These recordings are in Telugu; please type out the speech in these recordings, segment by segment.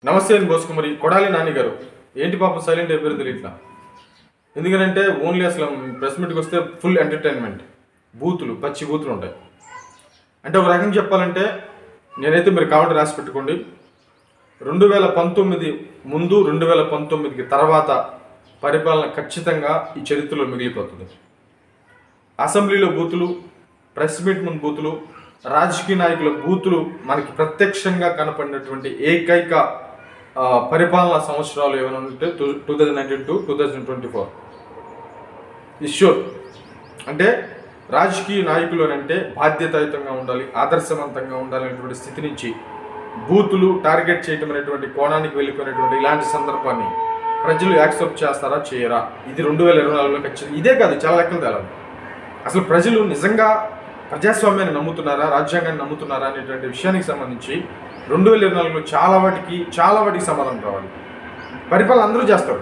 నమస్తే అని బోసుకుమరి కొడాలి నాని గారు ఏంటి పాపం సైలెంట్ అయిపోయారు తెలియట్లా ఎందుకంటే ఓన్లీ అసలు ప్రెస్ మీట్కి వస్తే ఫుల్ ఎంటర్టైన్మెంట్ బూతులు పచ్చి బూతులు ఉంటాయి అంటే ఒక రకంగా చెప్పాలంటే నేనైతే మీరు కావాలంటే రాసి పెట్టుకోండి రెండు వేల పంతొమ్మిది ముందు రెండు వేల పంతొమ్మిదికి తర్వాత పరిపాలన ఖచ్చితంగా ఈ చరిత్రలో మిగిలిపోతుంది అసెంబ్లీలో బూతులు ప్రెస్ మీట్ ముందు బూతులు రాజకీయ నాయకుల బూతులు మనకి ప్రత్యక్షంగా కనపడినటువంటి ఏకైక ఆ, పరిపాలనా సంవత్సరాలు ఏమైనా ఉంటే two two thousand nineteen to two thousand twenty four ఇష్యూర్ అంటే రాజకీయ నాయకులు అని అంటే బాధ్యతాయుతంగా ఉండాలి ఆదర్శవంతంగా ఉండాలి అనేటువంటి స్థితి నుంచి బూతులు టార్గెట్ చేయటం అనేటువంటి కోణానికి వెళ్ళిపోయినటువంటి ఇలాంటి సందర్భాన్ని ప్రజలు యాక్సెప్ట్ చేస్తారా చేయరా ఇది రెండు వేల ఇరవై నాలుగులో ఖచ్చితంగా ఇదే కాదు చాలా లెక్కలు తేలాలి అసలు ప్రజలు నిజంగా ప్రజాస్వామ్యాన్ని నమ్ముతున్నారా రాజ్యాంగాన్ని నమ్ముతున్నారా అనేటువంటి విషయానికి సంబంధించి రెండు వేల ఇరవై నాలుగులో చాలా వాటికి చాలా వాటికి సమాధానం రావాలి పరిపాలన అందరూ చేస్తారు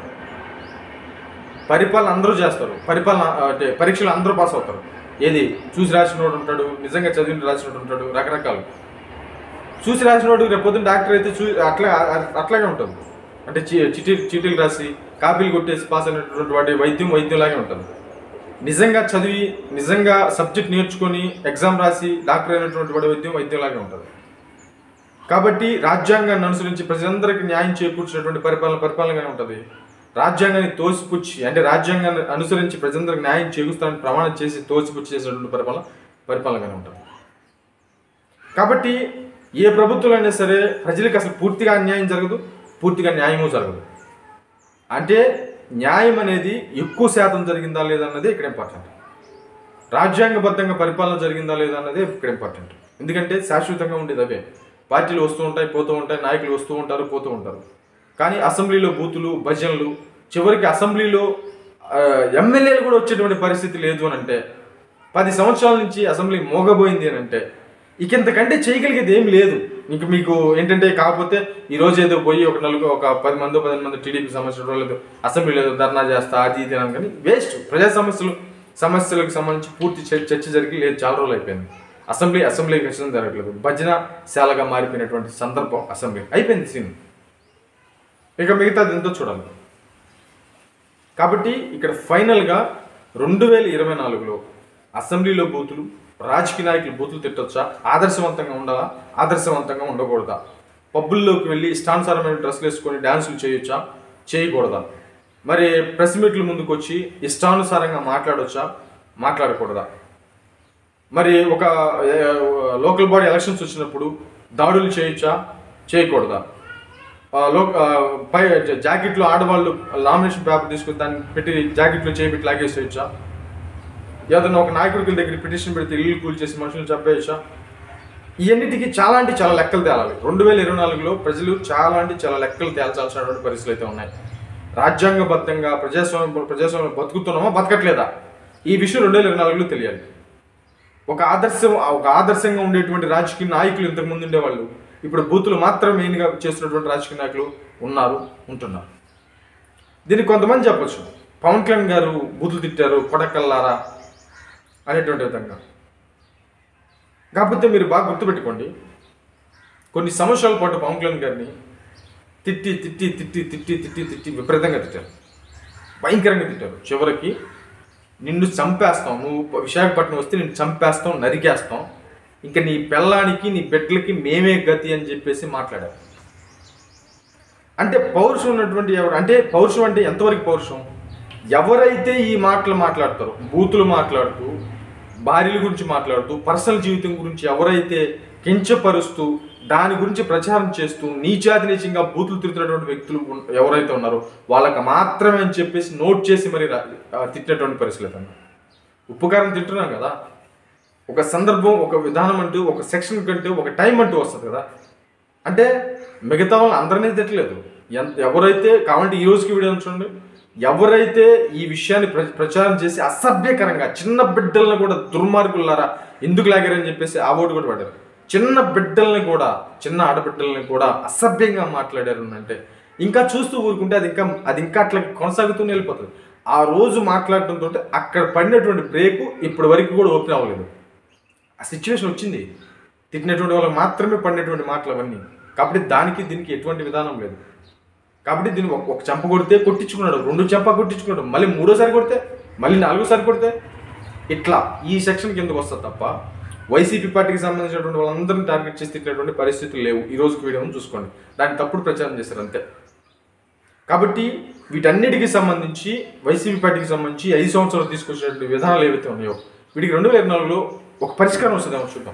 పరిపాలన అందరూ చేస్తారు పరిపాలన అంటే పరీక్షలు అందరూ పాస్ అవుతారు ఏది చూసి రాసినోడు ఉంటాడు నిజంగా చదివిన రాసినోడు ఉంటాడు రకరకాలు చూసి రాసినోడు రేపు పొద్దున్న డాక్టర్ అయితే చూ అట్లా అట్లాగే ఉంటుంది అంటే చి- చిటీ చీటీలు రాసి కాపీలు కొట్టేసి పాస్ అయినటువంటి వాటి వైద్యం వైద్యంలాగే ఉంటుంది నిజంగా చదివి నిజంగా సబ్జెక్ట్ నేర్చుకొని ఎగ్జామ్ రాసి డాక్టర్ అయినటువంటి వాడి వైద్యం వైద్యంలాగే ఉంటుంది కాబట్టి రాజ్యాంగాన్ని అనుసరించి ప్రజలందరికీ న్యాయం చేకూర్చినటువంటి పరిపాలన పరిపాలనగానే ఉంటుంది రాజ్యాంగాన్ని తోసిపుచ్చి అంటే రాజ్యాంగాన్ని అనుసరించి ప్రజలందరికీ న్యాయం చేకూరుస్తానని ప్రమాణం చేసి తోసిపుచ్చి చేసినటువంటి పరిపాలన పరిపాలనగానే ఉంటుంది కాబట్టి ఏ ప్రభుత్వం అయినా సరే ప్రజలకు అసలు పూర్తిగా అన్యాయం జరగదు పూర్తిగా న్యాయము జరగదు అంటే న్యాయం అనేది ఎక్కువ శాతం జరిగిందా లేదా అన్నది ఇక్కడ ఇంపార్టెంట్ రాజ్యాంగబద్ధంగా పరిపాలన జరిగిందా లేదా అన్నది ఇక్కడ ఇంపార్టెంట్ ఎందుకంటే శాశ్వతంగా ఉండేది అవే పార్టీలు వస్తూ ఉంటాయి పోతూ ఉంటాయి నాయకులు వస్తూ ఉంటారు పోతూ ఉంటారు కానీ అసెంబ్లీలో బూతులు భజనలు చివరికి అసెంబ్లీలో ఆ, ఎమ్మెల్యేలు కూడా వచ్చేటువంటి పరిస్థితి లేదు అని అంటే పది సంవత్సరాల నుంచి అసెంబ్లీ మోగబోయింది అని అంటే ఇక ఇంతకంటే చేయగలిగేది ఏం లేదు ఇంక మీకు ఏంటంటే కాకపోతే ఈ రోజు ఏదో పోయి ఒక నలుగురు ఒక పది మంది పదిహేను మంది టీడీపీ సంబంధించిన వాళ్ళు అసెంబ్లీలో ఏదో ధర్నా చేస్తా అది ఇది అని కానీ వేస్ట్ ప్రజా సమస్యలు సమస్యలకు సంబంధించి పూర్తి చర్చ చర్చ జరిగి లేదు చాలా రోజులు అయిపోయింది అసెంబ్లీ అసెంబ్లీ ఖచ్చితంగా జరగట్లేదు భజన శాలగా మారిపోయినటువంటి సందర్భం అసెంబ్లీ అయిపోయింది సీన్ ఇక మిగతాది ఎంతో చూడాలి కాబట్టి ఇక్కడ ఫైనల్గా రెండు వేల ఇరవై నాలుగులో అసెంబ్లీలో బూతులు రాజకీయ నాయకులు బూతులు తిట్టొచ్చా ఆదర్శవంతంగా ఉండాలా ఆదర్శవంతంగా ఉండకూడదా పబ్బుల్లోకి వెళ్ళి ఇష్టానుసారమైన డ్రెస్సులు వేసుకొని డ్యాన్సులు చేయొచ్చా చేయకూడదా మరి ప్రెస్ మీట్ల ముందుకు వచ్చి ఇష్టానుసారంగా మాట్లాడొచ్చా మాట్లాడకూడదా మరి ఒక ఏ, లోకల్ బాడీ ఎలక్షన్స్ వచ్చినప్పుడు దాడులు చేయొచ్చా చేయకూడదా ఆ, లో ఆ, పై జా- జాకెట్లో ఆడవాళ్ళు లామినేషన్ పేపర్ తీసుకుని దాన్ని పెట్టి జాకెట్లో చేపెట్టి లాగేసేయచ్చా ఏదైనా ఒక నాయకుడి దగ్గర పిటిషన్ పెడితే ఇల్లు కూల్ చేసి మనుషులు చంపేయచ్చా ఇవన్నిటికీ చాలా అంటే చాలా లెక్కలు తేలాలి రెండు వేల ఇరవై నాలుగులో ప్రజలు చాలా అంటే చాలా లెక్కలు తేల్చాల్సినటువంటి పరిస్థితులు అయితే ఉన్నాయి రాజ్యాంగబద్ధంగా ప్రజాస్వామ్యం ప్రజాస్వామ్యం బతుకుతున్నామా బతకట్లేదా ఈ విషయం రెండు వేల ఇరవై నాలుగులో తెలియాలి ఒక ఆదర్శం ఒక ఆదర్శంగా ఉండేటువంటి రాజకీయ నాయకులు ఇంతకు ముందు ఉండేవాళ్ళు ఇప్పుడు బూతులు మాత్రం మెయిన్గా చేస్తున్నటువంటి రాజకీయ నాయకులు ఉన్నారు ఉంటున్నారు దీనికి కొంతమంది చెప్పొచ్చు పవన్ కళ్యాణ్ గారు బూతులు తిట్టారు కొడకల్లారా అనేటువంటి విధంగా కాకపోతే మీరు బాగా గుర్తుపెట్టుకోండి కొన్ని సంవత్సరాల పాటు పవన్ కళ్యాణ్ గారిని తిట్టి తిట్టి తిట్టి తిట్టి తిట్టి తిట్టి విపరీతంగా తిట్టారు భయంకరంగా తిట్టారు చివరికి నిన్ను చంపేస్తాం నువ్వు విశాఖపట్నం వస్తే నిన్ను చంపేస్తాం నరికేస్తాం ఇంకా నీ పెళ్ళానికి నీ బిడ్డలకి మేమే గతి అని చెప్పేసి మాట్లాడారు అంటే పౌరుషం ఉన్నటువంటి ఎవరు అంటే పౌరుషం అంటే ఎంతవరకు పౌరుషం ఎవరైతే ఈ మాటలు మాట్లాడతారో బూతులు మాట్లాడుతూ భార్యల గురించి మాట్లాడుతూ పర్సనల్ జీవితం గురించి ఎవరైతే కించపరుస్తూ దాని గురించి ప్రచారం చేస్తూ నీచాతి నీచంగా బూతులు తిరుగుతున్నటువంటి వ్యక్తులు ఉన్- ఎవరైతే ఉన్నారో వాళ్ళకి మాత్రమే అని చెప్పేసి నోట్ చేసి మరి రా- ఆ, తిట్టినటువంటి పరిస్థితులు అయితే ఉన్నాయి. ఉప్పు కారం తింటున్నాం కదా ఒక సందర్భం ఒక విధానం అంటూ ఒక సెక్షన్ కంటే ఒక టైం అంటూ వస్తుంది కదా అంటే మిగతా వాళ్ళు అందరినీ తిట్టలేదు ఎంత ఎవరైతే కావాలంటే ఈ రోజుకి వీడియో చూడండి ఎవరైతే ఈ విషయాన్ని ప్ర ప్రచారం చేసి అసభ్యకరంగా చిన్న బిడ్డలను కూడా దుర్మార్గులారా ఎందుకు లాగారని చెప్పేసి ఆ ఓటు కూడా పడారు చిన్న బిడ్డల్ని కూడా చిన్న ఆడబిడ్డల్ని కూడా అసభ్యంగా మాట్లాడారు అని అంటే ఇంకా చూస్తూ ఊరుకుంటే అది ఇంకా అది ఇంకా అట్లా కొనసాగుతూనే వెళ్ళిపోతుంది ఆ రోజు మాట్లాడటంతో అక్కడ పడినటువంటి బ్రేక్ ఇప్పటి వరకు కూడా ఓపెన్ అవ్వలేదు ఆ సిచ్యువేషన్ వచ్చింది తిట్టినటువంటి వాళ్ళకి మాత్రమే పడినటువంటి మాటలు అవన్నీ కాబట్టి దానికి దీనికి ఎటువంటి విధానం లేదు కాబట్టి దీన్ని ఒక ఒక చెంప కొడితే కొట్టించుకున్నాడు రెండు చెంప కొట్టించుకున్నాడు మళ్ళీ మూడోసారి కొడితే మళ్ళీ నాలుగోసారి కొడితే ఇట్లా ఈ సెక్షన్ కిందకు వస్తుంది తప్ప వైసీపీ పార్టీకి సంబంధించినటువంటి వాళ్ళందరినీ టార్గెట్ చేసి తిట్టినటువంటి పరిస్థితులు లేవు ఈ రోజుకి వీడియోని చూసుకోండి దాన్ని తప్పుడు ప్రచారం చేశారు అంతే కాబట్టి వీటన్నిటికి సంబంధించి వైసీపీ పార్టీకి సంబంధించి ఐదు సంవత్సరాలు తీసుకొచ్చినటువంటి విధానాలు ఏవైతే ఉన్నాయో వీటికి రెండు వేల ఇరవై నాలుగులో ఒక పరిష్కారం వస్తుందేమో చూద్దాం